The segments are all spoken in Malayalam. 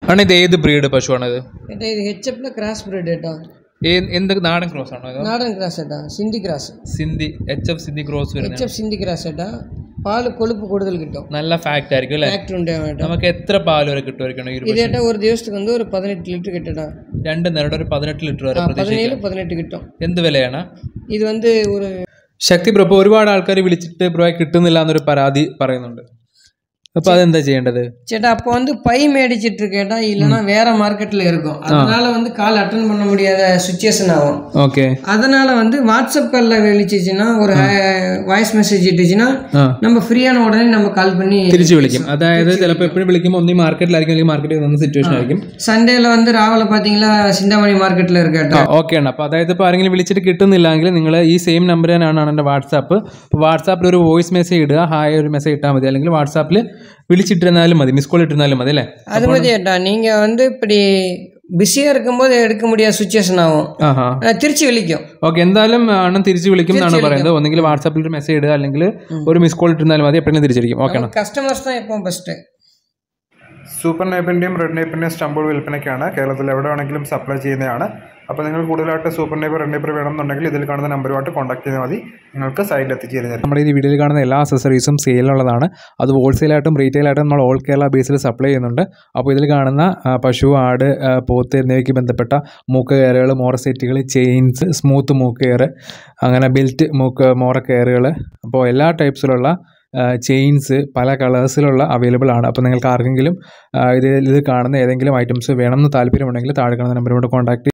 ആണ് ഇത് ഏത് ബ്രീഡ് പശുവാണിത് ഏട്ടാ ഇത് എച്ച് എഫിലെ ക്രാസ് ബ്രീഡ് ഏട്ടാ ഏ- എന്ത് നാടൻ ക്രോസ് ആണോ ഇത് നാടൻ ക്രാസ് ഏട്ടാ Sindhi cross Sindhi H F Sindhi cross H വരുന്നത് എഫ് സിന്ധി ക്രാസ് ഏട്ടാ പാല് കൊഴുപ്പ് കൂടുതൽ കിട്ടും നല്ല ഫാക്റ്റ് ആയിരിക്കും അല്ലേ ഫാക്ടറി ഉണ്ട് ഏട്ടാ നമുക്ക് എത്ര പാൽ വരെ കിട്ടുമായിരിക്കണം ഈ ഒരു ഇത് ഏട്ടാ ഒരു ദിവസத்துக்கு வந்து ഒരു പതിനെട്ട് ലിറ്റർ കിട്ടട്ടാ രണ്ട് നേരം ഒരു പതിനെട്ട് ലിറ്റർ വരെ പ്രതീക്ഷിക്കാം പതിനേഴ് പതിനെട്ട് കിട്ടും എന്ത് വിലയാണ് ഇത് வந்து ഒരു ശക്തി ബ്രോ ഇപ്പോൾ ഒരുപാട് ആൾക്കാർ വിളിച്ചിട്ട് ബ്രോയെ കിട്ടുന്നില്ല എന്നൊരു പരാതി പറയുന്നുണ്ട് അപ്പോൾ അതെന്താ ചെയ്യേണ്ടത് சேட்டா அப்போ வந்து பை மேடிச்சிட்டு இருக்கேட்டா இல்லைன்னா வேற மார்க்கெட்ல இருக்கும் அதனால வந்து கால் அட்டன் பண்ண முடியாத சுச்சுவேஷன் ஆகும் ഓക്കെ அதனால வந்து வாட்ஸ்அப் காலில் வெளிச்சிச்சுன்னா ஒரு வாய்ஸ் மெசேஜ் இட்டுச்சுன்னா ആ நம்ம ஃப்ரீயான உடனே நம்ம கால் பண்ணி തിരിച്ചു വിളിക്കും അതായത് ചിലപ്പോൾ എപ്പോഴും വിളിക്കുമ്പോൾ ഒന്നീ മാർക്കറ്റിലായിരിക്കും അല്ലെങ്കിൽ മാർക്കറ്റിൽ വന്ന സിറ്റുവേഷൻ ആയിരിക്കും சண்டேல வந்து ராவில பார்த்தீங்களா சிந்தாமணி മാർക്കറ്റിൽ இருக்கேட்டா ഓക്കെ ആണ് അപ്പോൾ അതായത് ഇപ്പോൾ ആരെങ്കിലും വിളിച്ചിട്ട് കിട്ടുന്നില്ലെങ്കിൽ നിങ്ങൾ ഈ സെയിം നമ്പർ തന്നെയാണ് എൻ്റെ വാട്സാപ്പ് അപ്പോൾ വാട്സാപ്പിൽ ഒരു വോയിസ് മെസ്സേജ് ഇടുക ഹായ് ഒരു മെസ്സേജ് ഇട്ടാൽ മതി അല്ലെങ്കിൽ വാട്സാപ്പിൽ വിളിച്ചിട്ടിരുന്നാലും മതി മിസ് കോൾ ഇട്ടിരുന്നാലും മതി അല്ലേ அது மாதிரி ஏட்டா நீங்க வந்து இப்படி பிஸியா இருக்கும்போது எடுக்க முடியாத சுச்சுவேஷன் ஆகும் ആ ഹാ ஆனா, திருச்சி விളിக்கும் ഓക്കെ എന്തായാലും അണ്ണൻ തിരിച്ച് വിളിക്കും എന്നാണ് പറയുന്നത് ഒന്നെങ്കിൽ വാട്സാപ്പിൽ ഒരു മെസ്സേജ് ഇടുക അല്ലെങ്കിൽ ഒരു മിസ് കോൾ ഇട്ടിരുന്നാലും മതി എപ്പോഴും തിരിച്ചിരിക്കും ഓക്കെ கஸ்டமர்ஸ் தான் எப்பவும் ஃபர்ஸ்ட் സൂപ്പർ നൈപ്പിൻ്റെയും റെഡ് നൈപ്പിൻ്റെയും സ്റ്റമ്പുകൾ വിൽപ്പനയ്ക്കാണ് കേരളത്തിൽ എവിടെ വേണമെങ്കിലും സപ്ലൈ ചെയ്യുന്നതാണ് അപ്പോൾ നിങ്ങൾ കൂടുതലായിട്ട് സൂപ്പർ നൈപ്പ് റെഡ് നൈപ്പ് വേണമെന്നുണ്ടെങ്കിൽ ഇതിൽ കാണുന്ന നമ്പറുമായിട്ട് കോൺടാക്ട് ചെയ്താൽ മതി നിങ്ങൾക്ക് സൈറ്റിൽ എത്തിച്ചു തരുന്നത് നമ്മുടെ ഈ വീഡിയോയിൽ കാണുന്ന എല്ലാ അക്സസറീസും സെയിലുള്ളതാണ് അത് ഹോൾസെയിലായിട്ടും റീറ്റെയിലായിട്ടും നമ്മൾ ഓൾ കേരള ബേസിൽ സപ്ലൈ ചെയ്യുന്നുണ്ട് അപ്പോൾ ഇതിൽ കാണുന്ന ആ, പശു ആട് ആ, പോത്ത് എന്നിവയ്ക്ക് ബന്ധപ്പെട്ട മൂക്ക് കയറുകൾ മോറ സെറ്റുകൾ ചെയിൻസ് സ്മൂത്ത് മൂക്ക് കയറ് അങ്ങനെ ബെൽറ്റ് മൂക്ക് മോറ കയറുകൾ അപ്പോൾ എല്ലാ ടൈപ്സിലുള്ള ചെയിൻസ് പല കളേഴ്സിലുള്ള അവൈലബിൾ ആണ് അപ്പോൾ നിങ്ങൾക്ക് ആർക്കെങ്കിലും ആ, ഇത് ഇത് കാണുന്ന ഏതെങ്കിലും ഐറ്റംസ് വേണമെന്ന് താല്പര്യമുണ്ടെങ്കിൽ താഴെ കാണുന്ന നമ്പറുകൊണ്ട് കോൺടാക്ട്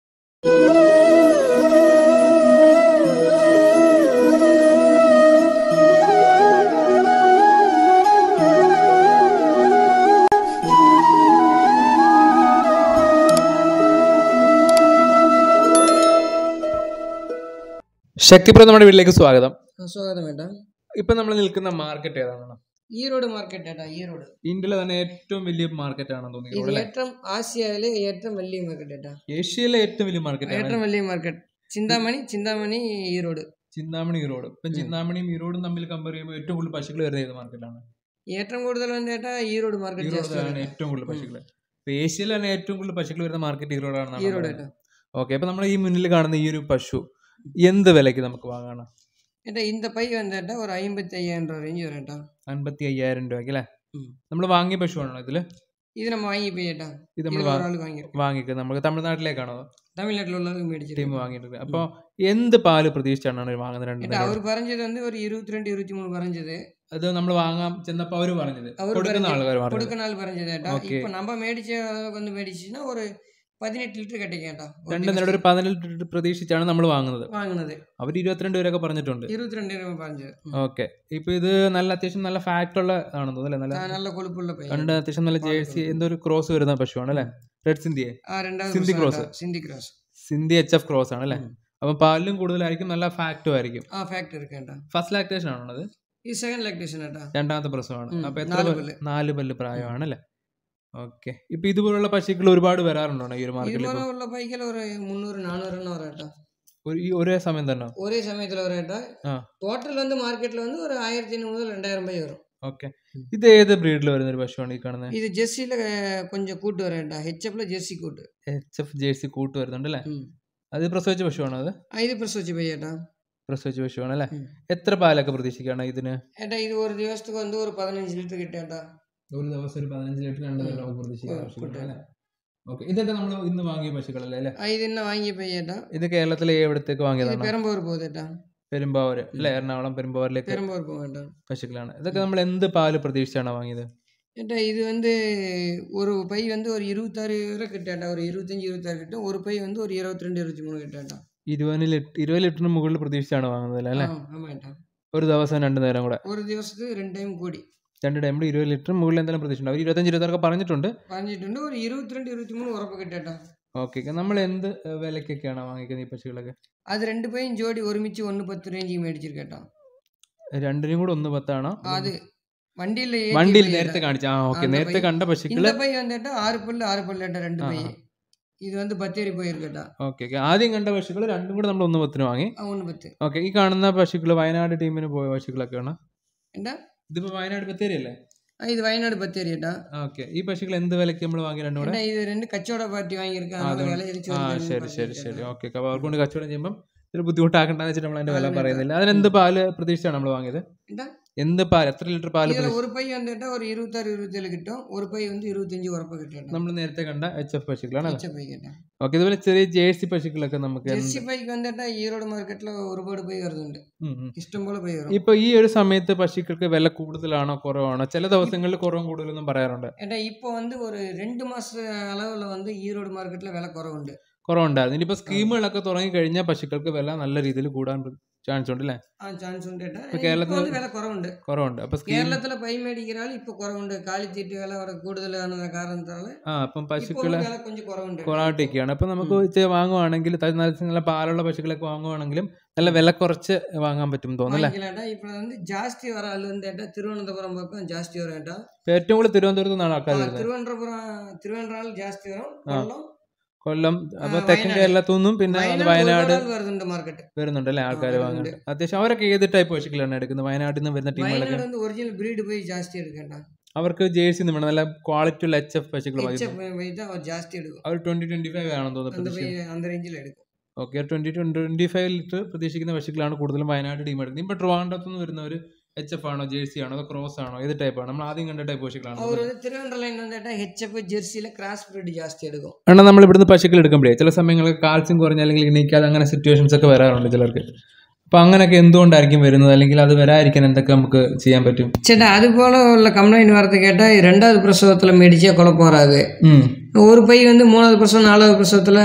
ശക്തിപുരം നമ്മുടെ വീട്ടിലേക്ക് സ്വാഗതം സ്വാഗതം ഏട്ടാ ഇപ്പം നമ്മൾ നിൽക്കുന്ന മാർക്കറ്റ് ഏതാണ് ഈറോഡ് മാർക്കറ്റ് ഏട്ടാ ഈറോഡ് ഇന്ത്യയിലെ തന്നെ ഏറ്റവും വലിയ മാർക്കറ്റ് ആണെന്ന് ഇത് തോന്നിയത് ഏറ്റവും ആസിയയിലെ ഏറ്റവും വലിയ മാർക്കറ്റ് ഏട്ടാ ഏഷ്യയിലെ ഏറ്റവും വലിയ മാർക്കറ്റ് ആണ് ഏറ്റവും വലിയ മാർക്കറ്റ് ചിന്താമണി ചിന്താമണി ഈറോഡ് ചിന്താമണി ഈറോഡ് ഇപ്പം ചിന്താമണിയും ഈറോഡും തമ്മിൽ കമ്പയർ ചെയ്യുമ്പോൾ ഏറ്റവും കൂടുതൽ പശുക്കൾ വരുന്ന ഏത് മാർക്കറ്റാണ് ഏറ്റവും കൂടുതൽ വന്ന് ഏട്ടാ ഈറോഡ് മാർക്കറ്റ് ജാസ്തി ഈറോഡാണ് ഏറ്റവും കൂടുതൽ പശുക്കൾ ഇപ്പൊ ഏഷ്യയിൽ തന്നെ ഏറ്റവും കൂടുതൽ പശുക്കൾ വരുന്ന മാർക്കറ്റ് ഈറോഡാണ് ഈറോഡ് ഏട്ടാ ഓക്കെ അപ്പൊ നമ്മൾ ഈ മുന്നിൽ കാണുന്ന ഈ ഒരു പശു എന്ത് വിലയ്ക്ക് നമുക്ക് വാങ്ങാണ് ഏട്ടാ இந்த பை வந்து ஏட்டா ஒரு ஐம்பத்தி ஐயாயிரம் ரூபா ரேஞ்ச் வரும் ஏட்டா അൻപത്തി അയ്യായിരം രൂപയ്ക്ക് അല്ലേ ഉം. നമ്മൾ വാങ്ങിയ പശുവാണോ ഇതില് இது நம்ம வாங்கி போய் ஏட்டா ഇത് இது നമ്മൾ ஒரு ஆளுக்கு வாங்கியிருக்கோம் വാങ്ങിക്കുന്നത് നമുക്ക് തമിഴ്നാട്ടിലേക്കാണോ தமிழ்நாட்டில் உள்ளவங்க ടീം மேடிச்சிருக்கோம் വാങ്ങിയിട്ടുണ്ട് അപ്പോൾ എന്ത് പാല് പ്രതീക്ഷിച്ചാണ് അവർ വാങ്ങുന്നത് രണ്ട് ஏட்டா அவர் பறஞ்சது வந்து ஒரு இருபத்தி ரெண்டு இருபத்தி மூணு பறஞ்சது അത് നമ്മൾ വാങ്ങാൻ ചെന്നപ്പോൾ അവർ പറഞ്ഞത് அவர் കൊടുക്കുന്ന பறஞ்சது- ആൾക്കാർ പറഞ്ഞത് கொடுக்க நாள் பறஞ்சது ஏட்டா Okay. இப்போ நம்ம மேடிச்ச அளவுக்கு வந்து மேடிச்சுன்னா ஒரு பதினெட்டு லிட்டர் கிடைக்கும் ஏட்டா ஒரு രണ്ട് ദിവസം നിലയുടെ ഒരു പതിനെട്ട് ലിറ്റർ പ്രതീക്ഷിച്ചാണ് നമ്മൾ വാങ്ങുന്നത് வாங்கினது അവർ ഇരുപത്തിരണ്ട് പേരൊക്കെ പറഞ്ഞിട്ടുണ്ട് இருபத்தி ரெண்டு ரூபா பறஞ்சது ഓക്കെ ഇപ്പൊ ഇത് നല്ല അത്യാവശ്യം നല്ല ഫാക്ട് ഉള്ള ആണെന്ന് തോന്നുന്നു അല്ലേ നല്ല நான் நல்ல கொழுப்புள்ள பையன் കണ്ട് അത്യാവശ്യം നല്ല ജേഴ്സി എന്തോ ഒരു ക്രോസ് വരുന്ന പശുവാണ് അല്ലേ റെഡ് സിന്ധിയെ ஆ ரெண்டாவது சிந்தி வருஷம் cross. ஏட்டா, Sindhi cross Sindhi H F cross ആണ് അല്ലേ അപ്പൊ പാലിലും കൂടുതലായിരിക്കും നല്ല ഫാക്റ്റും ആയിരിക്കും ஆ ஃபேக்ட் இருக்கு ஏட்டா ഫസ്റ്റ് ലാക്ടേഷൻ ആണോ അത് இது செகண்ட் லாக்டேஷன் ஏட்டா രണ്ടാമത്തെ പ്രസവമാണ് ഉം, അപ്പൊ എത്ര നാല് പല്ല്? പല്ല്. നാല് പല്ല് പ്രായമാണ് അല്ലേ ഓക്കെ ഇപ്പൊ ഇതുപോലുള്ള പശുക്കൾ ഒരുപാട് വരാറുണ്ടോ ഈ ഒരു இது മാർക്കറ്റിൽ மாதிரி உள்ள பைக்கில் ஒரு முந்நூறு நானூறுன்னு வரும் ஏட்டா ഒരു ഈ ഒരേ സമയം തന്നെ ஒரே சமயத்தில் வரும் ஏட்டா ആ டோட்டல் வந்து மார்க்கெட்டில் வந்து ஒரு ஆயிரத்தி ஐநூறு முதல் ரெண்டாயிரம் பை வரும் ഓക്കെ ഇത് ഏത് ബ്രീഡിൽ വരുന്ന ഒരു പശുവാണ് ഈ കാണുന്നത് இது ஜெர்சியில் கொஞ்சம் கூட்டு வரும் ஏட்டா ஹெச்எஃப்ல ஜெர்சி கூட்டு എച്ച് എഫ് ജേഴ്സി കൂട്ട് വരുന്നുണ്ട് അല്ലേ ம். അത് പ്രസവിച്ച പശുവാണോ അത് ஆ, இது ப்ரெஸ் வச்சு பை ஏட்டா പ്രസവിച്ച പശുവാണ് അല്ലേ ഉം. എത്ര പാലൊക്കെ പ്രതീക്ഷിക്കുകയാണ് ഇതിന് ஏட்டா இது ஒரு ദിവസத்துக்கு வந்து ஒரு பதினஞ்சு ലിറ്റർ കിട്ടും ഏട്ടാ ഒരു ദിവസം ഒരു പതിനഞ്ച് ലിറ്റർ രണ്ട് ഉം. നമുക്ക് പ്രതീക്ഷിക്കാം ഉം, പശുക്കളെ, കിട്ടും. അല്ലേ ഓക്കെ ഇതൊക്കെ നമ്മൾ ഇന്ന് വാങ്ങിയ പശുക്കളല്ലേ അല്ലേ ஆ, இது என்ன வாங்கி பை ஏட்டா ഇത് കേരളത്തിലെ എവിടത്തേക്ക് இது വാങ്ങിയതാണ് பெரம்பூர் போகுது ஏட்டா പെരുമ്പാവൂര് അല്ലെ എറണാകുളം പെരുമ്പാവൂരിലേക്ക് பெரம்பூர் போக வேண்டாம் പശുക്കളാണ് ഇതൊക്കെ നമ്മൾ എന്ത് പാല് പ്രതീക്ഷിച്ചാണ് വാങ്ങിയത് ஏட்டா இது வந்து ஒரு பை வந்து ஒரு இருபத்தாறு வரை கிட்டேட்டா ஒரு இருபத்தஞ்சி இருபத்தாறு கிட்டும் ஒரு பை வந்து ஒரு இருபத்தி ரெண்டு இருபத்தி மூணு கிட்டேட்டா ഇരുപത് ലിറ്റർ ഇരുപത് ലിറ്ററിന് മുകളിൽ പ്രതീക്ഷിച്ചാണ് വാങ്ങുന്നത് അല്ലേ ஆமாம் ஏட்டா ഒരു ദിവസം രണ്ട് നേരം കൂടെ ஒரு ദിവസத்துக்கு ரெண்டு டைம் கூடி രണ്ട് ടൈമിൽ ഇരുപത് ലിറ്റർ മുകളിൽ എന്തെങ്കിലും പ്രതീക്ഷിച്ചിട്ടുണ്ട് അവർ ഇരുപത്തഞ്ച് ഇരുപത്താറൊക്കെ പറഞ്ഞിട്ടുണ്ട് പറഞ്ഞിട്ടുണ്ട് ഒരു ഇരുപത്തിരണ്ട് ഇരുപത്തി മൂന്ന് ഉറപ്പ് കിട്ടേട്ടാ ഓക്കെ നമ്മൾ എന്ത് ഏഹ്, വിലക്കൊക്കെയാണ് വാങ്ങിക്കുന്നത് ഈ പശുക്കളൊക്കെ അത് രണ്ട് പൈയും ജോഡി ഒരുമിച്ച് ഒന്ന് പത്ത് രൂപയ്ക്ക് മേടിച്ചിരിക്കട്ടാ രണ്ടിനും കൂടെ ഒന്ന് പത്താണോ அது வண்டியில் വണ്ടിയിൽ നേരത്തെ കാണിച്ച ആ ഓക്കെ அந்த നേരത്തെ பை- കണ്ട പശുക്കള് இந்த பை வந்துட்டு ஆறு பல்லு ஆறு பல்லுட்டா ரெண்டு ஆ, பை ஆ. இது வந்து பத்தேரி போயிருக்கட்டா ഓക്കെ ഓക്കെ ആദ്യം കണ്ട പശുക്കൾ രണ്ടും കൂടെ നമ്മൾ ഒന്ന് പത്തിന് വാങ്ങി ஒன்று பத்து ഓക്കെ ഈ കാണുന്ന പശുക്കൾ വയനാട് ടീമിന് പോയ പശുക്കളൊക്കെയാണ് என்ன ഇതിപ്പോ വയനാട് ബത്തേരി അല്ലേ ആ, ഇത് വയനാട് ബത്തേരി ഏട്ടാ ഓക്കെ ഈ പശുക്കൾ എന്ത് വിലയ്ക്ക് നമ്മൾ വാങ്ങി രണ്ടും കൂടെ ഏട്ടാ ഇത് രണ്ട് കച്ചവട പാർട്ടി വാങ്ങിയിരിക്കാം அதனால വില തിരിച്ചു ആ കൊടുക്കാൻ ശരി ശരി പറഞ്ഞിട്ട് ശരി ഓക്കെ അപ്പോൾ അവർക്ക് കൊണ്ട് കച്ചവടം ചെയ്യുമ്പോൾ ഇത്തിരി ബുദ്ധിമുട്ടാക്കണ്ടെന്ന് വെച്ചിട്ട് നമ്മൾ അതിന്റെ വില പറയുന്നില്ല അതിനെന്ത് പാല് പ്രതീക്ഷിച്ചാണ് നമ്മൾ വാങ്ങിയത് ஏட்டா എന്ത് പാൽ എത്ര ലിറ്റർ പാല് இதுல ஒரு பை வந்துட்டா ஒரு இருபத்தாறு இருபத்தேழு கிட்டும் ஒரு பை வந்து இருபத்தஞ்சு உரப்ப கிட்டும் നമ്മൾ നേരത്തെ കണ്ട എച്ച് എഫ് പശുക്കളാണ് பச்சை பை கேட்டேன் ഓക്കെ ഇതുപോലെ ചെറിയ ജേഴ്സി പശുക്കളൊക്കെ നമുക്ക് എന്ത്- ஜெர்சி பைக்கு வந்துட்டா ஈரோடு மார்க்கெட்ல ഒരുപാട് പൈ വരുന്നുണ്ട് ഉം, ഉം. ഇഷ്ടം പോലെ പൈ വരും ഇപ്പൊ ഈ ഒരു സമയത്ത് പശുക്കൾക്ക് വില കൂടുതലാണോ കുറവാണോ ചില ദിവസങ്ങളിൽ കുറവും കൂടുതലൊന്നും പറയാറുണ്ട് ஏட்டா இப்போ வந்து ஒரு ரெண்டு மாச அளவுல வந்து ஈரோடு மார்க்கெட்ல விலை குறவுண்டு കുറവുണ്ടായിരുന്നു ഇനിയിപ്പോ സ്കീമുകളൊക്കെ തുടങ്ങി കഴിഞ്ഞാൽ പശുക്കൾക്ക് വില നല്ല രീതിയിൽ കൂടാൻ ചാൻസ് ഉണ്ട് അല്ലേ ആ ചാൻസ് ഉണ്ട് ഏട്ടാ ഇപ്പൊ ഇപ്പൊ കേരളത്തിൽ- வந்து വില കുറവുണ്ട് കുറവുണ്ട് അപ്പൊ സ്കീം കേരളത്തിലെ പൈ മേടിക്കാൽ ഇപ്പൊ കുറവുണ്ട് കാലിത്തീറ്റ് വില അവിടെ കൂടുതലാണ് കാരണത്താല് ആ അപ്പം ഇപ്പൊ പശുക്കളെ വില കൊഞ്ചം കുറവുണ്ട് കുറവായിട്ടിരിക്കുകയാണ് അപ്പൊ നമുക്ക് ഇച്ചിരി വാങ്ങുവാണെങ്കിൽ ത- നല്ല നല്ല പാലുള്ള പശുക്കളൊക്കെ വാങ്ങുവാണെങ്കിലും നല്ല വില കുറച്ച് വാങ്ങാൻ പറ്റും തോന്നുന്നു வாங்கிக்கலாம்டா இப்போ வந்து ஜாஸ்தி வர ஆள் வந்து ஏட்டா திருவனந்தபுரம் பக்கம் ஜாஸ்தி வரும் ஏட்டா ഇപ്പൊ ഏറ്റവും കൂടുതൽ തിരുവനന്തപുരത്ത് നിന്നാണ് ആൾക്കാർ ஆ, വരുന്നത് திருவனந்தபுரம் திருவன்றால் ஜாஸ்தி வரும் கொல்லம் കൊല്ലം അപ്പൊ ആ, തെക്കൻ വയനാട്. കേരളത്തു നിന്നും പിന്നെ അത് വയനാട് ഒരുപാട് ആൾ വരുന്നുണ്ട് മാർക്കറ്റ് വരുന്നുണ്ട് അല്ലേ ആൾക്കാർ ആ, വാങ്ങുന്നുണ്ട് അത്യാവശ്യം അവരൊക്കെ ഏത് ടൈപ്പ് പശുക്കളാണ് എടുക്കുന്നത് വയനാട്ടിൽ നിന്ന് വരുന്ന ടീമുകളൊക്കെ വയനാട് வந்து ഒറിജിനൽ ബ്രീഡ് പോയി ജാസ്തി എടുക്കണ്ട അവർക്ക് ജേഴ്സി നിന്ന് വേണം നല്ല ക്വാളിറ്റി ഉള്ള എച്ച് എഫ് പശുക്കൾ മതി എച്ച് പോയി தான் அவர் ஜாஸ்தி எடுக்கும் അവർ ട്വന്റി ട്വന്റി ഫൈവ് ആണെന്ന് തോന്നുന്നു அந்த പ്രതീക്ഷിക്കുന്നത് போய் அந்த ரேஞ்சில் எடுக்கும் okay twenty twenty five litre പ്രതീക്ഷിക്കുന്ന പശുക്കളാണ് കൂടുതലും വയനാട് ടീം എടുക്കുന്നത് ഇപ്പൊ ട്രിവാൻഡ്രത്ത് നിന്ന് വരുന്ന ഒരു എച്ച് എഫ് ആണോ ജേഴ്സി ആണോ അതോ ക്രോസ് ആണോ ഏത് ടൈപ്പ് ആണ് നമ്മൾ ആദ്യം കണ്ട ടൈപ്പ് പശുക്കളാണ് அவர் வந்து திருவண்ணாமலை வந்துட்டா ஹெச்எஃப் ஜெர்சியில் கிராஸ் ബ്രീഡ് ജാസ്തി എടുക്കും എന്നാൽ നമ്മൾ ഇവിടുന്ന് പശുക്കൾ എടുക്കുമ്പോഴേ ചില സമയങ്ങളിൽ കാൽസ്യം കുറഞ്ഞ അല്ലെങ്കിൽ എണീക്കാതെ അങ്ങനെ സിറ്റുവേഷൻസ് ഒക്കെ വരാറുണ്ട് ചിലർക്ക് അപ്പൊ അങ്ങനെയൊക്കെ എന്തുകൊണ്ടായിരിക്കും വരുന്നത് അല്ലെങ്കിൽ അത് വരാതിരിക്കാൻ എന്തൊക്കെ നമുക്ക് ചെയ്യാൻ പറ്റും ചേട്ടാ അതുപോലെ உள்ள கம்ப்ளைண்ட் வரது கேட்டால் ரெண்டாவது பிரசவத்தில் மேடிச்சா குழப்பம் வராது ഉം. ஒரு பை வந்து மூணாவது பிரசவம் நாலாவது பிரசவத்தில்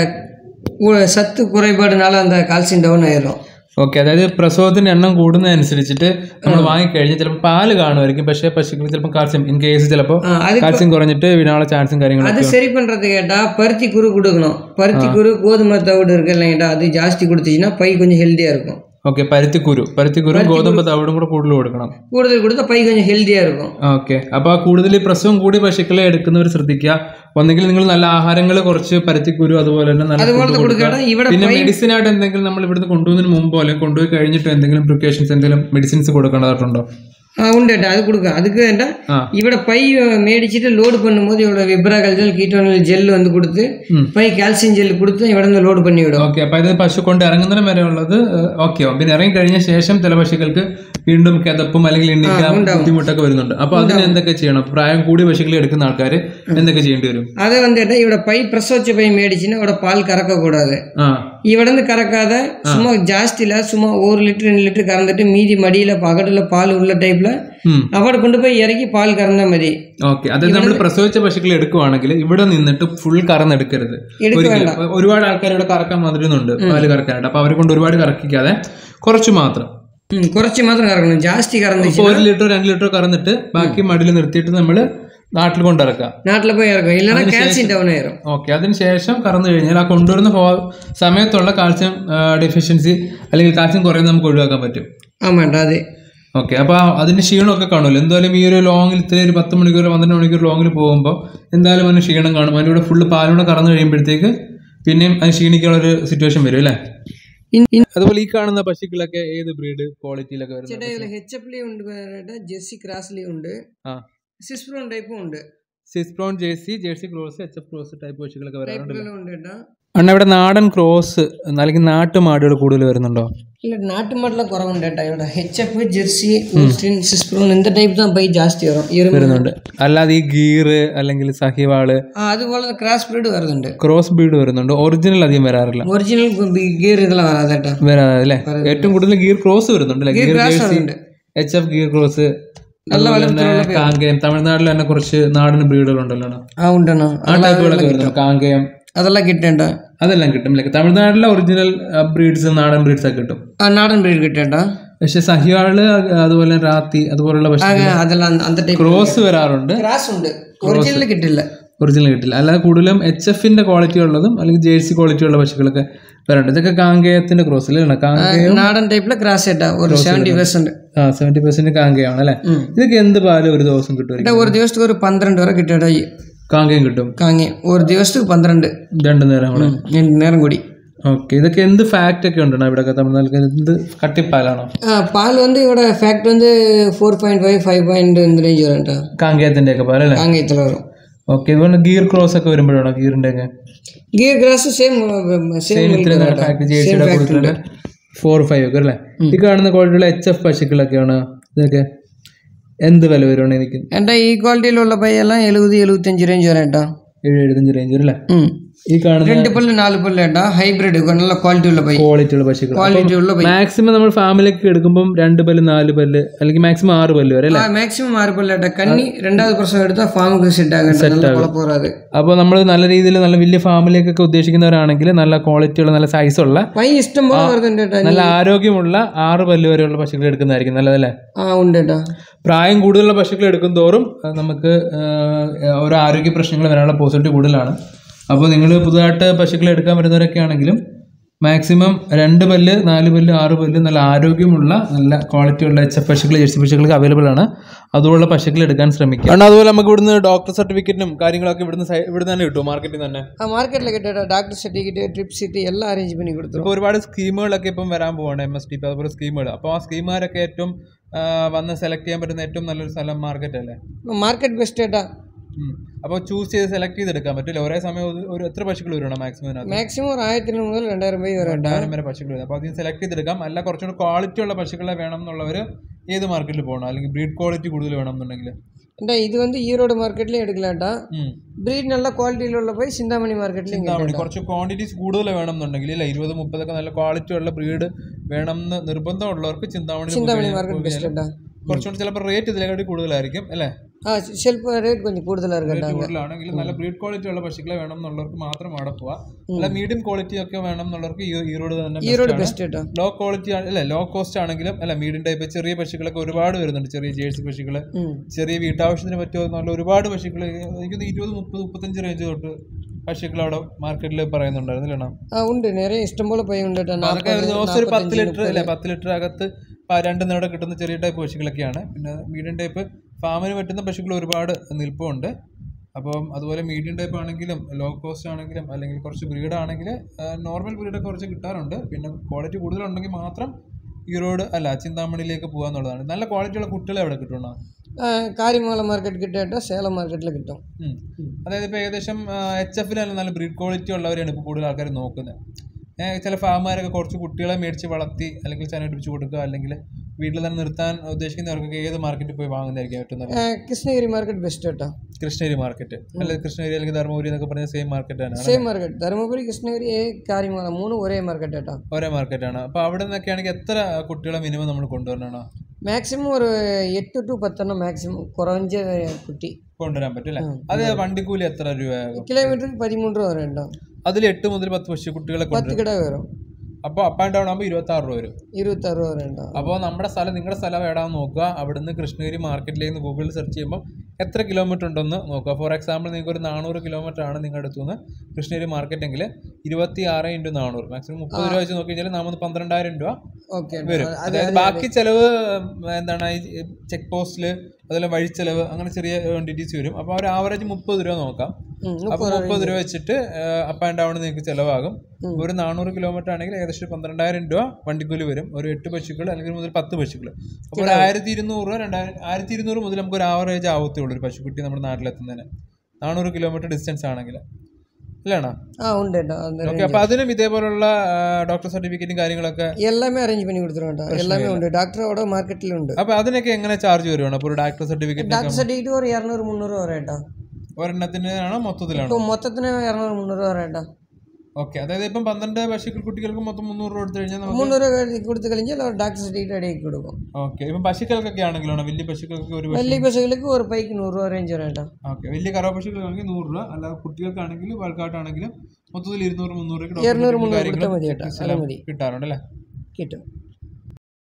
உ- சத்து குறைபாடுனால அந்த கால்சியம் டவுன் ஆயிடும் ഓക്കെ അതായത് പ്രസവത്തിന്റെ എണ്ണം കൂടുന്നതനുസരിച്ചിട്ട് നമ്മൾ വാങ്ങിക്കഴിഞ്ഞാൽ ചിലപ്പോൾ പാല് കാണുമായിരിക്കും പക്ഷേ പശുക്കൾ ചിലപ്പോൾ കാൽസ്യം ഇൻ കേസ് ചിലപ്പോൾ ஆ, அதுக்கு കാൽസ്യം കുറഞ്ഞിട്ട് വീണാനുള്ള ചാൻസും அது കാര്യങ്ങളൊക്കെ சரி பண்றது கேட்டா பருத்தி குரு கொடுக்கணும் பருத்தி குரு கோதுமை தவிடு இருக்கு இல்லைங்கடா அது ஜாஸ்தி கொடுத்துச்சுன்னா பை கொஞ்சம் ஹெல்த்தியா இருக்கும் ഓക്കെ പരുത്തിക്കുരു പരുത്തിക്കുരു ഗോതമ്പ് തവിടും കൂടെ കൂടുതൽ കൊടുക്കണം கூடுதல் கொடுத்தா பை கொஞ்சம் ஹெல்த்தியா இருக்கும் ഓക്കെ അപ്പൊ ആ കൂടുതൽ പ്രസവം കൂടി പശുക്കളെ എടുക്കുന്നവർ ശ്രദ്ധിക്കുക ഒന്നെങ്കിൽ നിങ്ങൾ നല്ല ആഹാരങ്ങൾ കുറച്ച് പരുത്തിക്കുരു അതുപോലെ തന്നെ നല്ല അതുപോലത്തെ food കൊടുക്കുക. കൊടുക്കണം ഇവിടെ പിന്നെ പൈ മെഡിസിൻ ആയിട്ട് എന്തെങ്കിലും നമ്മൾ ഇവിടുന്ന് കൊണ്ടുപോകുന്നതിന് മുമ്പോ അല്ലെങ്കിൽ കൊണ്ടുപോയി കഴിഞ്ഞിട്ടോ എന്തെങ്കിലും പ്രിക്കോഷൻസ് എന്തെങ്കിലും മെഡിസിൻസ് കൊടുക്കേണ്ടതായിട്ടുണ്ടോ ஆ, உண்டு ஏட்டா அது கொடுக்க அதுக்கு ஏட்டா ആ இவட பை மேடிச்சிட்டு லோடு பண்ணும்போது இவட விப்ராகல்ஜல் கீட்டோனல் ஜெல் வந்து கொடுத்து ഉം. பை கால்சியம் ஜெல் கொடுத்து இவட வந்து லோடு பண்ணி விடும் ഓക്കെ അപ്പൊ ഇത് പശു കൊണ്ട് ഇറങ്ങുന്നതിന് വരെ ഉള്ളത് ഓക്കെ പിന്നെ ഇറങ്ങി കഴിഞ്ഞ ശേഷം ചില പശുക്കൾക്ക് വീണ്ടും കിതപ്പും അല്ലെങ്കിൽ എണ്ണിക്കാൻ ബുദ്ധിമുട്ടൊക്കെ വരുന്നുണ്ട് അപ്പൊ അതിന് എന്തൊക്കെ ചെയ്യണം പ്രായം കൂടി പശുക്കളെ എടുക്കുന്ന ആൾക്കാർ എന്തൊക്കെ ചെയ്യേണ്ടി വരും அதை வந்து ஏட்டா இவட பை பிரசவச்ச பை மேடிச்சுன்னா இவட பால் கறக்கக்கூடாது ആ இவடந்து கறக்காத சும்மா ஜாஸ்தியில் சும்மா ஒரு லிட்டர் ரெண்டு லிட்டர் கறந்துட்டு மீதி மடியில் பகட்டில் பால் உள்ள டைப்பில் ഉം. അവിടെ കൊണ്ടുപോയി ഇറക്കി പാൽ കറന്നാൽ മതി ഓക്കെ അതായത് നമ്മൾ പ്രസവിച്ച പശുക്കളെ എടുക്കുവാണെങ്കിൽ ഇവിടെ നിന്നിട്ട് ഫുൾ കറന്നെടുക്കരുത് എടുക്ക ഒരിക്കലും. വേണ്ട. ഒരുപാട് ആൾക്കാർ ഇവിടെ കറക്കാൻ വന്നിരുന്നുണ്ട് പാല് കറക്കാനായിട്ട് അപ്പൊ അവരെ കൊണ്ട് ഒരുപാട് കറക്കിക്കാതെ കുറച്ച് മാത്രം ഉം, കുറച്ച് മാത്രം കറക്കണം ജാസ്തി കറന്നു ഇപ്പൊ ഒരു ലിറ്റർ രണ്ട് ലിറ്റർ കറന്നിട്ട് ബാക്കി മടിയിൽ നിർത്തിയിട്ട് നമ്മൾ നാട്ടിൽ കൊണ്ടിറക്കാം നാട്ടിൽ പോയി ഇറക്കും ഇല്ലാതെ കാൽസ്യം ഡൗൺ ആയിരും ഓക്കെ അതിനുശേഷം കറന്നു കഴിഞ്ഞാൽ ആ കൊണ്ടുവരുന്ന ഹോ- സമയത്തുള്ള കാൽസ്യം ഡെഫിഷ്യൻസി അല്ലെങ്കിൽ കാൽസ്യം കുറയുന്നത് നമുക്ക് ഒഴിവാക്കാൻ പറ്റും ആമാണ്ട അതെ ഓക്കെ അപ്പോൾ അതിന് ക്ഷീണമൊക്കെ കാണുമല്ലോ എന്തായാലും ഈ ഒരു ലോങ്ങിൽ ഇത്ര ഒരു പത്ത് മണിക്കൂർ പന്ത്രണ്ട് മണിക്കൂർ ലോങ്ങിൽ പോകുമ്പോൾ എന്തായാലും അതിന് ക്ഷീണം കാണും അതിൻ്റെ കൂടെ ഫുള്ള് പാലൂടെ കറന്നു കഴിയുമ്പോഴത്തേക്ക് പിന്നെയും അത് ക്ഷീണിക്കാനുള്ള ഒരു സിറ്റുവേഷൻ വരും അല്ലേ ഇൻ- ഇൻ- അതുപോലെ ഈ കാണുന്ന പശുക്കളൊക്കെ ഏത് ബ്രീഡ് ക്വാളിറ്റിയിലൊക്കെ ചേട്ടാ വരുന്നത് ഇതിൽ എച്ച് എഫിലെയും ഉണ്ട് വേറെ ജെസ്സി ക്രാസിലെയും ഉണ്ട് ആ സിസ്പ്രോൺ ടൈപ്പും ഉണ്ട് Swiss brown jersey jersey cross H F cross type പശുക്കളൊക്കെ വരാറുണ്ട് ടൈപ്പിലെല്ലാം ഉണ്ട് കേട്ടാ അണ്ണ ഇവിടെ നാടൻ ക്രോസ് അല്ലെങ്കിൽ നാട്ടുമാടുകൾ കൂടുതൽ വരുന്നുണ്ടോ ഇല്ല നാട്ടു മാട്ടിലെ കുറവുണ്ട് കേട്ടോ ഇവിടെ എച്ച് എഫ് ജെർസി ഓസ്റ്റിൻ സിസ്പ്രോൺ இந்த டைப் தான் பை ஜாஸ்தி வரும் எருமை വരുന്നുണ്ട് അല്ലാതെ ഈ ഗീറ് അല്ലെങ്കിൽ സഹിവാള് ஆ, അതുപോലെ ക്രാസ് ബ്രീഡ് വരുന്നുണ്ട് ക്രോസ് ബ്രീഡ് വരുന്നുണ്ട് ഒറിജിനൽ അധികം വരാറില്ല ഒറിജിനൽ ഗിയർ ഇതെല്ലാം വരാതെ കേട്ടോ വരാതെ അല്ലേ ഏറ്റവും കൂടുതൽ ഗീർ ക്രോസ് വരുന്നുണ്ട് അല്ലേ? ഗീർ ക്രാസ് ജേഴ്സി വരുന്നുണ്ട് എച്ച് എഫ് ഗീർ ക്രോസ് അതുപോലെ തന്നെ കാങ്കയം തമിഴ്നാട്ടിൽ തന്നെ കുറച്ച് നാടൻ ബ്രീഡുകൾ ഉണ്ടല്ലോ അണ്ണാ. ആ ഉണ്ടെണ്ണ ആ ടൈപ്പുകളൊക്കെ വരുന്നുണ്ട് കാങ്കയം അതെല്ലാം കിട്ടേണ്ട അതെല്ലാം കിട്ടും അല്ലേ തമിഴ്നാട്ടിലെ ഒറിജിനൽ ബ്രീഡ്സ് നാടൻ ബ്രീഡ്സ് ഒക്കെ കിട്ടും ആ നാടൻ ബ്രീഡ് കിട്ടേണ്ട പക്ഷെ സഹിവാള് അതുപോലെ റാത്തി അതുപോലുള്ള പക്ഷേ അതെല്ലാം അന്ത- അന്ത ടൈപ്പ് ക്രോസ് വരാറുണ്ട് ക്രാസ് ഉണ്ട് ഒറിജിനൽ കിട്ടില്ല ഒറിജിനൽ കിട്ടില്ല അല്ലാതെ കൂടുതലും എച്ച് എഫിന്റെ ക്വാളിറ്റി ഉള്ളതും അല്ലെങ്കിൽ ജേഴ്സി ക്വാളിറ്റി ഉള്ള പശുക്കളൊക്കെ വരാറുണ്ട് ഇതൊക്കെ കാങ്കയത്തിന്റെ ക്രോസ് അല്ലേ കാങ്കയം നാടൻ ടൈപ്പിലെ ക്രാസ് ഏട്ടാ ഒരു സെവൻറ്റി പെർസെന്റ് ആ സെവന്റി പെർസെന്റ് കാങ്കയാണ് അല്ലേ ഇതൊക്കെ എന്ത് പാല് ഒരു ദിവസം കിട്ടുമായിരിക്കും ഒരു ദിവസത്തേക്ക് ഒരു പന്ത്രണ്ട് വരെ കിട്ടേട്ടാ ഈ കാങ്കയം കിട്ടും കാങ്ങ ഒരു ദിവസത്തേക്ക് പന്ത്രണ്ട് രണ്ടു നേരം കൂടെ ഉം, നേരം കൂടി ഓക്കെ ഇതൊക്കെ എന്ത് ഫാക്റ്റ് ഒക്കെ ഉണ്ടോ ഇവിടെ തമിഴ്നാട്ടിൽ എന്ത് കട്ടിപ്പാലാണോ ആ പാൽ வந்து ഇവിടെ ஃபேக்ட் வந்து four point five five point இந்த ரேஞ்ச் வரும் കേട്ടോ കാങ്കേയത്തിന്റെ ഒക്കെ പാലല്ലേ കാങ്കയത്തിൽ വരും ഓക്കെ ഇതുകൊണ്ട് ഗിയർ ക്രോസ് ഒക്കെ വരുമ്പോഴാണോ ഗിയറിന്റെ ഒക്കെ ഗിയർ ഗ്രാസ് സെയിം സെയിം ഇത്രയും നല്ല ഫാക്ട് ജേഴ്സിയുടെ കൊടുത്തിട്ടുണ്ട് ഫോർ ഫൈവ് ഒക്കെ അല്ലേ ഈ കാണുന്ന ക്വാളിറ്റിയുള്ള എച്ച് എഫ് പശുക്കളൊക്കെയാണ് ഇതൊക്കെ എന്ത് വില വരുവാണ് എനിക്ക് ഏട്ടാ ഈ ക്വാളിറ്റിയിലുള്ള പയ്യെല്ലാം എഴുപത് എഴുപത്തഞ്ച് റേഞ്ച് വരും ഏട്ടാ ഏഴ് എഴുപത്തഞ്ച് റേഞ്ച് അല്ലേ ഉം. ഈ കാണുന്ന രണ്ട് പല്ല് നാല് പല്ല് ഏട്ടാ ഹൈബ്രിഡ് നല്ല ക്വാളിറ്റി ഉള്ള പൈ ക്വാളിറ്റി ഉള്ള പശുക്കൾ ക്വാളിറ്റി ഉള്ള പൈ മാക്സിമം നമ്മൾ ഫാമിലിക്ക് എടുക്കുമ്പോൾ രണ്ട് പല്ല് നാല് പല്ല് അല്ലെങ്കിൽ മാക്സിമം ആറ് പല്ല് വരെ അല്ലേ மேக்ஸிமம் ஆறு பல்லு ஏட்டா கண்ணி ரெண்டாவது பிரசவம் எடுத்தா ஃபார்முக்கு செட் ஆகும் நல்ல குழப்பம் வராது അപ്പോൾ നമ്മൾ നല്ല രീതിയിൽ നല്ല വലിയ ഫാമിലിക്കൊക്കെ ഉദ്ദേശിക്കുന്നവരാണെങ്കിൽ നല്ല ക്വാളിറ്റിയുള്ള നല്ല സൈസുള്ള പൈ ഇഷ്ടം പോലെ വരുന്നുണ്ട് ഏട്ടാ നല്ല ആരോഗ്യമുള്ള ആറ് പല്ല് വരെയുള്ള പശുക്കൾ എടുക്കുന്നതായിരിക്കും നല്ലതല്ലേ ആ ഉണ്ട് ഏട്ടാ പ്രായം കൂടുതലുള്ള പശുക്കൾ എടുക്കും തോറും ആ, നമുക്ക് ആ, ഓരോ ആരോഗ്യ പ്രശ്നങ്ങൾ വരാനുള്ള പോസിബിലിറ്റി കൂടുതലാണ് അപ്പോൾ നിങ്ങൾ പുതുതായിട്ട് പശുക്കളെ എടുക്കാൻ വരുന്നവരൊക്കെ ആണെങ്കിലും മാക്സിമം രണ്ട് പല്ല് നാല് പല്ല് ആറ് പല്ല് നല്ല ആരോഗ്യമുള്ള നല്ല ക്വാളിറ്റി ഉള്ള എച്ച് എഫ് പശുക്കൾ ജെർസി പശുക്കൾക്ക് അവൈലബിൾ ആണ് അതുപോലുള്ള പശുക്കൾ എടുക്കാൻ ശ്രമിക്കുക കാരണം അതുപോലെ നമുക്ക് ഇവിടുന്ന് ഡോക്ടർ സർട്ടിഫിക്കറ്റും കാര്യങ്ങളൊക്കെ ഇവിടുന്ന് സൈ- ഇവിടുന്ന് തന്നെ കിട്ടും മാർക്കറ്റിൽ തന്നെ ആ മാർക്കറ്റിൽ കിട്ടിയ ഡാക്ടർ സർട്ടിഫിക്കറ്റ് ട്രിപ്പ് സീറ്റ് എല്ലാം അറേഞ്ച് பண்ணி കൊടുത്തു ഇപ്പോൾ ഒരുപാട് സ്കീമുകളൊക്കെ ഇപ്പം വരാൻ പോവാണ് എം എസ് ടി പി അതുപോലെ സ്കീമുകൾ അപ്പോൾ ആ സ്കീമുകാരൊക്കെ ഏറ്റവും ആ, വന്ന് സെലക്ട് ചെയ്യാൻ പറ്റുന്ന ഏറ്റവും നല്ലൊരു സ്ഥലം മാർക്കറ്റ് അല്ലേ മാർക്കറ്റ് ബെസ്റ്റ് ഏട്ടാ അപ്പോൾ ചൂസ് ചെയ്ത് സെലക്ട് ചെയ്തെടുക്കാൻ പറ്റില്ല ഒരേ സമയം ഒരു- ഒരു എത്ര പശുക്കൾ വരണം മാക്സിമം അതിനകത്ത് മാക്സിമം ഒരു ആയിരത്തി അഞ്ഞൂറ് മുതൽ രണ്ടായിരം രൂപ വരെ ഏട്ടാ രണ്ടായിരം വരെ പശുക്കൾ വരും അപ്പോൾ അതിന് സെലക്ട് ചെയ്തെടുക്കാം അല്ല കുറച്ചുകൂടി ക്വാളിറ്റി ഉള്ള പശുക്കളെ വേണം എന്നുള്ളവർ ഏത് മാർക്കറ്റിൽ പോകണം അല്ലെങ്കിൽ ബ്രീഡ് ക്വാളിറ്റി കൂടുതൽ വേണം എന്നുണ്ടെങ്കിൽ ஏட்டா இது வந்து ஈரோடு மார்க்கெட்லேயும் எடுக்கலாம்டா ബ്രീഡ് നല്ല ക്വാളിറ്റിയിലുള്ള പോയി ചിന്താമണി മാർക്കറ്റിലും ചിന്താമണി കുറച്ച് ക്വാണ്ടിറ്റീസ് കൂടുതൽ വേണം എന്നുണ്ടെങ്കിൽ ഇല്ല ഇരുപത് മുപ്പതൊക്കെ നല്ല ക്വാളിറ്റി ഉള്ള ബ്രീഡ് വേണം എന്ന് നിർബന്ധമുള്ളവർക്ക് ചിന്താമണി ചിന്താമണി പോയി മാർക്കറ്റ് ബെസ്റ്റ് ഏട്ടാ കുറച്ചുകൂടി ചിലപ്പോൾ റേറ്റ് ഇതിനെക്കാട്ടി കൂടുതലായിരിക്കും അല്ലേ ആ ഷെൽഫ് റേറ്റ് கொஞ்சம் കൂടുതലാണ് കേട്ടോ റേറ്റ് കൂടുതലാണെങ്കിൽ നല്ല ബ്രീഡ് ക്വാളിറ്റി ഉള്ള പശുക്കളെ വേണം എന്നുള്ളവർക്ക് മാത്രം അവിടെ പോവാം അല്ല മീഡിയം ക്വാളിറ്റി ഒക്കെ വേണം എന്നുള്ളവർക്ക് ഈ- ഈരോട് തന്നെ best ഈരോട് ആണ്. ബെസ്റ്റ് ഏട്ടാ ലോ ക്വാളിറ്റി അല്ല ലോ കോസ്റ്റ് ആണെങ്കിലും അല്ല മീഡിയം ടൈപ്പ് ചെറിയ പശുക്കളൊക്കെ ഒരുപാട് വരുന്നുണ്ട് ചെറിയ ജേഴ്സി പശുക്കൾ ഉം. ചെറിയ വീട്ടാവശ്യത്തിന് പറ്റുമോ എന്നുള്ള ഒരുപാട് പശുക്കൾ എനിക്ക് ഇരുപത് മുപ്പത് മുപ്പത്തഞ്ച് റേഞ്ച് തൊട്ട് പശുക്കൾ അവിടെ മാർക്കറ്റിൽ പറയുന്നുണ്ടായിരുന്നില്ല ആ ഉണ്ട് നിറയെ ഇഷ്ടംപോലെ പൈ ഉണ്ട് കേട്ടോ അതൊക്കെ ഒരു നാൽപ്പത്, ദിവസം ഒരു പത്ത് നാൽപ്പത്തഞ്ച്, ലിറ്റർ അല്ലെ പത്ത് ലിറ്റർ അകത്ത് പ- രണ്ട് നേടെ കിട്ടുന്ന ചെറിയ ടൈപ്പ് പശുക്കളൊക്കെയാണ് പിന്നെ മീഡിയം ടൈപ്പ് ഫാമിന് പറ്റുന്ന പശുക്കൾ ഒരുപാട് നിൽപ്പുണ്ട് അപ്പം അതുപോലെ മീഡിയം ടൈപ്പ് ആണെങ്കിലും ലോ കോസ്റ്റ് ആണെങ്കിലും അല്ലെങ്കിൽ കുറച്ച് ബ്രീഡ് ആണെങ്കിൽ നോർമൽ ബ്രീഡൊക്കെ കുറച്ച് കിട്ടാറുണ്ട് പിന്നെ ക്വാളിറ്റി കൂടുതലുണ്ടെങ്കിൽ മാത്രം ഈറോഡ് അല്ല ചിന്താമണിയിലേക്ക് പോകാന്നുള്ളതാണ് നല്ല ക്വാളിറ്റിയുള്ള കുട്ടികളെ അവിടെ കിട്ടണോ ആ, കാരിമംഗലം മാർക്കറ്റ് കിട്ടിയിട്ട് സേലം മാർക്കറ്റിൽ കിട്ടും അതായത് ഇപ്പോൾ ഏകദേശം എച്ച് എഫിലല്ല നല്ല ബ്രീഡ് ക്വാളിറ്റി ഉള്ളവരെയാണ് ഇപ്പോൾ കൂടുതൽ ആൾക്കാർ നോക്കുന്നത് ഏഹ് ചില ഫാമുകാരൊക്കെ കുറച്ച് കുട്ടികളെ മേടിച്ച് വളർത്തി അല്ലെങ്കിൽ ചനടിപ്പിച്ച് കൊടുക്കുക അല്ലെങ്കിൽ വീട്ടിൽ തന്നെ നിർത്താൻ ഉദ്ദേശിക്കുന്നവർക്കൊക്കെ ഏത് മാർക്കറ്റിൽ പോയി വാങ്ങുന്നതായിരിക്കും ഏറ്റവും നല്ലത് ആ, കൃഷ്ണഗിരി മാർക്കറ്റ് ബെസ്റ്റ് കേട്ടോ കൃഷ്ണഗിരി മാർക്കറ്റ് അല്ലെങ്കിൽ കൃഷ്ണഗിരി അല്ലെങ്കിൽ ധർമ്മപുരി എന്നൊക്കെ പറഞ്ഞ സെയിം മാർക്കറ്റ് ആണ് സെയിം മാർക്കറ്റ് ധർമ്മപുരി കൃഷ്ണഗിരി കാരിമംഗലം മൂന്ന് ഒരേ മാർക്കറ്റ് കേട്ടോ ഒരേ മാർക്കറ്റാണ് അപ്പോൾ അവിടെ നിന്നൊക്കെ ആണെങ്കിൽ എത്ര കുട്ടികളെ മിനിമം നമ്മൾ കൊണ്ടുവരണോ മാക്സിമം ഒരു എട്ട് ടു പത്തെണ്ണം മാക്സിമം കുറഞ്ഞ കുട്ടി കൊണ്ടുവരാൻ പറ്റും അല്ലേ അത് വണ്ടിക്കൂലി എത്ര രൂപയാകും കിലോമീറ്ററിൽ പതിമൂന്ന് രൂപ വരെ ഉണ്ടാവും അതിൽ എട്ട് മുതൽ പത്ത് പശു കുട്ടികളെ പത്ത് കൊണ്ടുവരും കിട വരും അപ്പോൾ അപ്പ് ആൻഡ് ഡൗൺ ആകുമ്പോൾ ഇരുപത്തി ആറ് രൂപ വരും ഇരുപത്താറ് രൂപ വരെ ഉണ്ടാവും അപ്പോൾ നമ്മുടെ സ്ഥലം നിങ്ങളുടെ സ്ഥലം എവിടെയാണെന്ന് നോക്കുക അവിടുന്ന് കൃഷ്ണഗിരി മാർക്കറ്റിലേക്ക് ഗൂഗിളിൽ സെർച്ച് ചെയ്യുമ്പോൾ എത്ര കിലോമീറ്റർ ഉണ്ടെന്ന് നോക്കുക ഫോർ എക്സാമ്പിൾ നിങ്ങൾക്ക് ഒരു നാനൂറ് കിലോമീറ്റർ ആണ് നിങ്ങളുടെ അടുത്തു നിന്ന് കൃഷ്ണഗിരി മാർക്കറ്റെങ്കിൽ ഇരുപത്തി ആറ് ഇൻറ്റു നാനൂറ് മാക്സിമം മുപ്പത് രൂപ വെച്ച് നോക്കി കഴിഞ്ഞാൽ നമ്മൾ പന്ത്രണ്ടായിരം രൂപ ഓക്കെ വരും അതായത് ബാക്കി ചിലവ് എന്താണ് ഈ ചെക്ക് പോസ്റ്റിൽ അതുപോലെ വഴിച്ചെലവ് അങ്ങനെ ചെറിയ ക്വാണ്ടിറ്റീസ് വരും അപ്പോൾ ഒരു ആവറേജ് മുപ്പത് രൂപ നോക്കാം അപ്പോൾ മുപ്പത് രൂപ വെച്ചിട്ട് അപ്പ് ആൻഡ് ഡൗൺ നിങ്ങൾക്ക് ചിലവാകും ഒരു നാനൂറ് കിലോമീറ്റർ ആണെങ്കിൽ ഏകദേശം പന്ത്രണ്ടായിരം രൂപ വണ്ടിക്കൂലി വരും ഒരു എട്ട് പശുക്കൾ അല്ലെങ്കിൽ മുതൽ പത്ത് പശുക്കൾ അപ്പോൾ ഒരു ആയിരത്തി ഇരുന്നൂറ് രൂപ രണ്ടായിരം ആയിരത്തി ഇരുന്നൂറ് മുതൽ നമുക്ക് ഒരു ആവറേജ് ആവത്തേ ഉള്ളൂ ഒരു പശുക്കുട്ടി നമ്മുടെ നാട്ടിലെത്തുന്നതിന് നാനൂറ് കിലോമീറ്റർ ഡിസ്റ്റൻസ് ആണെങ്കിൽ അല്ലാണോ ആ ഉണ്ട് കേട്ടോ அந்த ഓക്കെ അപ്പോൾ അതിനും ഇതേപോലുള്ള ഡോക്ടർ സർട്ടിഫിക്കറ്റും കാര്യങ്ങളൊക്കെ எல்லாமே அரேஞ்ச் பண்ணி கொடுத்துருவோம் கேട്ടോ எல்லாமே உண்டு டாக்டரோட மார்க்கெட்டில் உண்டு അപ്പോൾ അതിനൊക്കെ എങ്ങനെ ചാർജ് വരുവാണ് അപ്പോൾ ഒരു ഡോക്ടർ സർട്ടിഫിക്കറ്റ് டாக்டர் சர்டிஃபிகேட் ஒரு இரநூறு முந்நூறு வரும் கேട്ടോ ഒരെണ്ണത്തിനാണോ മൊത്തത്തിലാണോ இப்போ மொத்தത്തിന് இரநூறு முந்நூறு வரும் കേട്ടോ ഓക്കെ അതായത് ഇപ്പം പന്ത്രണ്ട് പശുക്കൾ കുട്ടികൾക്ക് മൊത്തം മുന്നൂറ് രൂപ എടുത്തു കഴിഞ്ഞാൽ നമുക്ക് മുന്നൂറ് രൂപ കൊടുത്തു കഴിഞ്ഞാൽ അവർ ഡാക്ടർ സർട്ടിഫിക്കറ്റ് റെഡിയാക്കി കൊടുക്കും ഓക്കെ ഇപ്പം പശുക്കൾക്കൊക്കെ ആണെങ്കിലാണോ വലിയ പശുക്കൾക്ക് ഒരു പശു വലിയ പശുക്കൾക്ക് ഒരു പൈക്ക് നൂറ് രൂപ റേഞ്ച് വരും കേട്ടോ ഓക്കെ വലിയ കറവ പശുക്കൾക്കാണെങ്കിൽ നൂറ് രൂപ അല്ലാതെ കുട്ടികൾക്കാണെങ്കിലും വഴക്കാട്ടാണെങ്കിലും മൊത്തത്തിൽ ഇരുന്നൂറ് മുന്നൂറ് രൂപയ്ക്ക് ഇരുന്നൂറ് ഡോക്ടർ മുന്നൂറ് കാര്യങ്ങളും കൊടുത്താൽ മതി കേട്ടോ അത് മതി കിട്ടാറുണ്ട് അല്ലേ കിട്ടും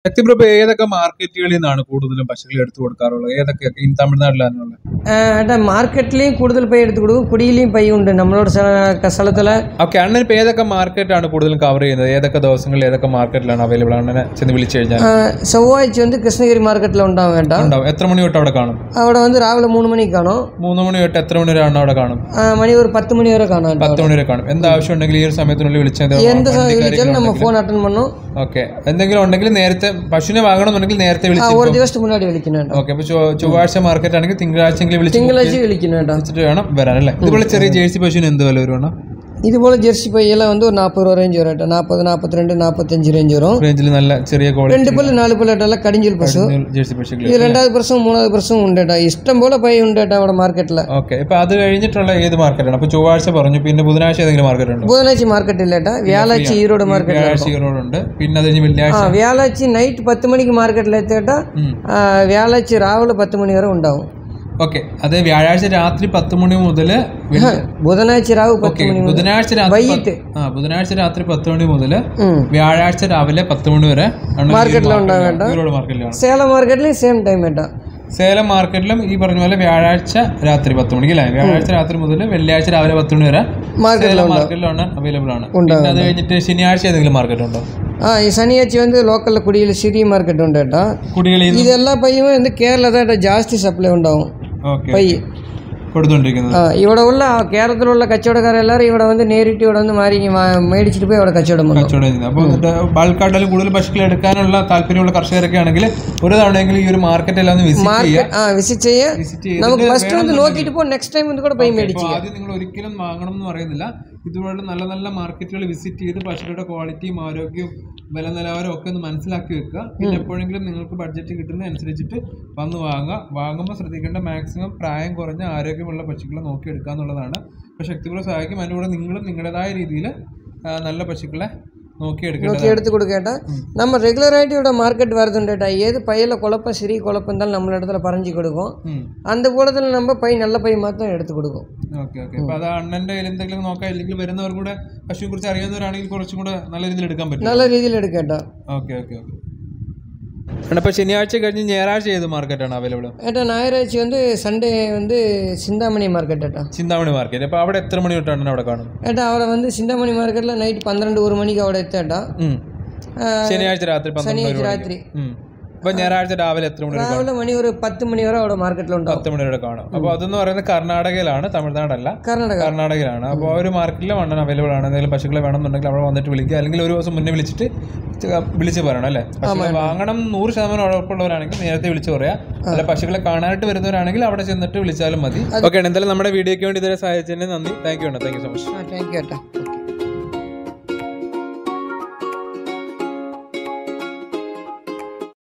ശക്തിപ്രഭ ഏതൊക്കെ മാർക്കറ്റുകളിൽ നിന്നാണ് കൂടുതലും പശുക്കൾ എടുത്തു കൊടുക്കാറുള്ളത് ഏതൊക്കെ ഈ തമിഴ്നാട്ടിലാണുള്ളത് ഏട്ടാ മാർക്കറ്റിலையும் கூடுதல் பை எடுத்து கொடுக்கும் குடியிலையும் பை உண்டு நம்மளோட സ്ഥ- സ്ഥലத்தில் ഓക്കെ അണ്ണൻ ഇപ്പൊ ഏതൊക്കെ മാർക്കറ്റാണ് കൂടുതലും കവർ ചെയ്യുന്നത് ഏതൊക്കെ ദിവസങ്ങളിൽ ഏതൊക്കെ മാർക്കറ്റിലാണ് അവൈലബിൾ അണ്ണനെ ചെന്ന് വിളിച്ചു കഴിഞ്ഞാൽ செவ்வாய்ச்சி வந்து கிருஷ்ணகிரி மார்க்கெட்டில் உண்டாகும் வேண்டாம் ഉണ്ടാവും എത്ര മണി തൊട്ട് അവിടെ കാണും അവിടെ வந்து രാവിലെ മൂന്ന് മണിക്ക് കാണും മൂന്ന് മണി തൊട്ട് എത്ര മണി വരെയാണ് അവിടെ കാണും ആ, മണി ഒരു പത്ത് മണി വരെ കാണാം കേട്ടോ. പത്ത് മണി വരെ കാണും എന്ത് ആവശ്യം ഉണ്ടെങ്കിൽ ഈ ഒരു സമയത്തിനുള്ളിൽ വിളിച്ചാൽ എന്ത് സമയം വിളിച്ചാലും നമ്മൾ ഫോൺ അറ്റൻഡ് பண்ணும் ഓക്കെ എന്തെങ്കിലും ഉണ്ടെങ്കിൽ നേരത്തെ പശുവിനെ വാങ്ങണമെന്നുണ്ടെങ്കിൽ നേരത്തെ ആ, വിളിച്ച് ഒരു ദിവസത്തിന് മുന്നാടി വിളിക്കണം കേട്ടോ ഓക്കെ അപ്പൊ ചൊവ്വ- ചൊവ്വാഴ്ച മാർക്കറ്റ് ആണെങ്കിൽ തിങ്കളാഴ്ചയെങ്കിലും വിളിച്ച് തിങ്കളാഴ്ച വിളിക്കണം കേട്ടോ വെച്ചിട്ട് വേണം വരാൻ അല്ലേ ഇതുപോലെ ചെറിയ ജേഴ്സി പശുവിന് എന്ത് വില വരുവാണ് இதுபோல் ஜெர்சி பையெல்லாம் வந்து ஒரு நாற்பது ரூபா ரேஞ்ச் வரும் நாற்பது நாற்பத்தி ரெண்டு நாற்பத்தஞ்சு ரேஞ்ச் வரும் റേഞ്ചിൽ നല്ല ചെറിയ ക്വാളിറ്റി ரெண்டு பல்லு நாலு பல்லு எல்லாம் கடிஞ்சல் பசு ജേഴ്സി പശുക്കൾ இது ரெண்டாவது பிரசவம் மூணாவது பிரசவம் உண்டேட்டா இஷ்டம் போல பை உண்டேட்டா അവിടെ മാർക്കറ്റിൽ ഓക്കെ ഇപ്പൊ അത് കഴിഞ്ഞിട്ടുള്ള ഏത് മാർക്കറ്റാണ് അപ്പൊ ചൊവ്വാഴ്ച പറഞ്ഞു പിന്നെ ബുധനാഴ്ച ഏതെങ്കിലും മാർക്കറ്റ് ഉണ്ടോ புதனாச்சி மார்க்கெட் இல்லட்டா வியாழாச்சி ஈரோடு மார்க்கெட் വ്യാഴാഴ്ച ഈറോഡുണ്ട് പിന്നെ അത് കഴിഞ്ഞ് വെള്ളിയാഴ്ച ஆ வியாழாச்சி நைட் பத்து மணிக்கு மார்க்கெட்டில் எடுத்துக்கிட்டா ഉം. வியாழாச்சி ராவில் பத்து மணி வரை உண்டாகும் ഓക്കെ അത് വ്യാഴാഴ്ച രാത്രി പത്ത് മണി മുതൽ புதனாச்சி ராவு பத்து மணി ബുധനാഴ്ച രാത്രി വൈകിട്ട്. പത്ത്- ആ ബുധനാഴ്ച രാത്രി പത്ത് മണി മുതൽ ம் വ്യാഴാഴ്ച രാവിലെ പത്ത് മണി വരെ ആണ് മാർക്കറ്റിൽ ഈ ഉണ്ടാവും മാർക്കറ്റിലാണ്. ഈറോഡ് മാർക്കറ്റിലാണ് சேலம் மார்க்கெட்லேயும் சேம் டைம் ஏட்டா സേലം മാർക്കറ്റിലും ഈ പറഞ്ഞ പോലെ വ്യാഴാഴ്ച രാത്രി പത്ത് മണിക്ക് അല്ലേ വ്യാഴാഴ്ച രാത്രി മുതൽ വെള്ളിയാഴ്ച രാവിലെ പത്ത് മണി വരെ மார்க்கெட்டில் സേലം മാർക്കറ്റിലാണ് അവൈലബിൾ ആണ് പിന്നെ അത് കഴിഞ്ഞിട്ട് ശനിയാഴ്ച ഏതെങ്കിലും മാർക്കറ്റ് ഉണ്ടോ ஆ சனியாச்சி வந்து லோக்கலில் குடியில் சிறிய மார்க்கெட் உண்டேட்டா കുടികളിൽ இது எல்லா பையும் வந்து கேரளா தான் ஏட்டா ஜாஸ்தி சப்ளை உண்டாகும் ഓക്കെ பை കൊടുത്തോണ്ടിരിക്കുന്നത് ஆ, ഇവിടെ ഉള്ള കേരളത്തിൽ ഉള്ള കച്ചവടക്കാർ എല്ലാവരും ഇവിടെ വന്ന് നേരിട്ട് ഇവിടെ വന്ന് മാറി വാ- മേടിച്ചിട്ട് പോയി അവിടെ കച്ചവടം பண்ணும் കച്ചവടം ചെയ്യുന്നത് അപ്പോൾ എന്നിട്ട് ബൾക്കായിട്ടാലും കൂടുതൽ പശുക്കൾ എടുക്കാനുള്ള താല്പര്യമുള്ള കർഷകരൊക്കെ ആണെങ്കിൽ ഒരു തവണയെങ്കിലും ഈ ഒരു മാർക്കറ്റ് എല്ലാം ഒന്ന് വിസിറ്റ് ചെയ്യുക ആ വിസിറ്റ് ചെയ്യ വിസിറ്റ് ചെയ്ത് നമുക്ക് ഫസ്റ്റ് வந்து നോക്കിയിട്ട് പോ നെക്സ്റ്റ് ടൈം ഇത് കൂടെ പോയി മേടിച്ചു അപ്പോൾ ആദ്യം നിങ്ങൾ ഒരിക്കലും വാങ്ങണം എന്ന് പറയുന്നില്ല ഇതുപോലെ നല്ല നല്ല മാർക്കറ്റുകൾ വിസിറ്റ് ചെയ്ത് പശുക്കളുടെ ക്വാളിറ്റിയും ആരോഗ്യവും വില നിലവാരവും ഒക്കെ ഒന്ന് മനസ്സിലാക്കി വെക്കുക പിന്നെ എപ്പോഴെങ്കിലും നിങ്ങൾക്ക് ബഡ്ജറ്റ് കിട്ടുന്ന അനുസരിച്ചിട്ട് വന്ന് വാങ്ങുക വാങ്ങുമ്പോൾ ശ്രദ്ധിക്കേണ്ട മാക്സിമം പ്രായം കുറഞ്ഞ ആരോഗ്യമുള്ള പശുക്കളെ നോക്കിയെടുക്കുക എന്നുള്ളതാണ് അപ്പോൾ ശക്തിപൂർവ്വം സഹായിക്കും അതിൻ്റെ കൂടെ നിങ്ങളും നിങ്ങളുടേതായ രീതിയിൽ നല്ല പശുക്കളെ നോക്കിയെടുക്കേണ്ടത് നോക്കി എടുத்து கொடுக்கேட்டா நம்ம ரெகுலராகிட்டு ഇവിടെ மார்க்கெட் வருதுண்டேட்டா ஏது பையில குழப்பம் சிறிய குழப்பம் இருந்தாலும் நம்ம இடத்துல பறஞ்சு கொடுக்கும் ഉം. அந்த கூடத்தில் நம்ம பை நல்ல பை மாத்திரம் எடுத்து കൊടുക്കും ഓക്കെ ഓക്കെ അപ്പോൾ അത് അണ്ണൻ്റെ കയ്യിൽ എന്തെങ്കിലും നോക്കാം ഇല്ലെങ്കിൽ വരുന്നവർ കൂടെ പശുവിനെ കുറിച്ച് അറിയാവുന്നവരാണെങ്കിൽ കുറച്ചും കൂടെ നല്ല രീതിയിൽ എടുക്കാൻ പറ്റും நல்ல രീതിയിൽ എടുക്കേട്ടാ ഓക്കെ ഓക്കെ ഓക്കെ അപ്പോൾ ശനിയാഴ്ച കഴിഞ്ഞ് ഞായറാഴ്ച ഏത് മാർക്കറ്റാണ് അവൈലബിൾ ഏട്ടാ ഞായറാഴ്ച வந்து சண்டே வந்து சிந்தாமணி மார்க்கெட் ஏட்டா ചിന്താമണി മാർക്കറ്റ് അപ്പോൾ അവിടെ എത്ര മണി തൊട്ടാണ് അവിടെ കാണും ഏട്ടാ അവിടെ வந்து சிந்தாமணி மார்க்கெட்டில் நைட் பன்னிரெண்டு ஒரு மணிக்கு അവിടെ എത്തേട്ടാ ഉം. ശനിയാഴ്ച രാത്രി പന്ത്രണ്ട് ശനിയാഴ്ച മണി രാത്രി അപ്പോൾ ഞായറാഴ്ച രാവിലെ എത്ര മണി വരെ കാണും രാവിലെ മണി ഒരു പത്ത് മണി വരെ അവിടെ മാർക്കറ്റിൽ ഉണ്ടാവും പത്ത് മണി വരെ കാണും അപ്പോൾ അതെന്ന് പറയുന്നത് കർണാടകയിലാണ് തമിഴ്നാടല്ല കർണാടക കർണാടകയിലാണ് അപ്പോൾ ആ ഒരു മാർക്കറ്റിൽ മണ്ണൻ അവൈലബിൾ ആണ് എന്തെങ്കിലും പശുക്കളെ വേണമെന്നുണ്ടെങ്കിൽ അവിടെ വന്നിട്ട് വിളിക്കുക അല്ലെങ്കിൽ ഒരു ദിവസം മുന്നേ വിളിച്ചിട്ട് ച- വിളിച്ച് പറയണം അല്ലേ പശുക്കളെ വാങ്ങണം നൂറ് ശതമാനം ഉറപ്പുള്ളവരാണെങ്കിൽ നേരത്തെ വിളിച്ച് പറയാം അല്ല പശുക്കളെ കാണാനായിട്ട് വരുന്നവരാണെങ്കിൽ അവിടെ ചെന്നിട്ട് വിളിച്ചാലും മതി ഓക്കെ എന്തായാലും നമ്മുടെ വീഡിയോയ്ക്ക് വേണ്ടി ഇതുവരെ സഹായിച്ചതിന് നന്ദി thank you thank you so much ആ താങ്ക് യു ഏട്ടാ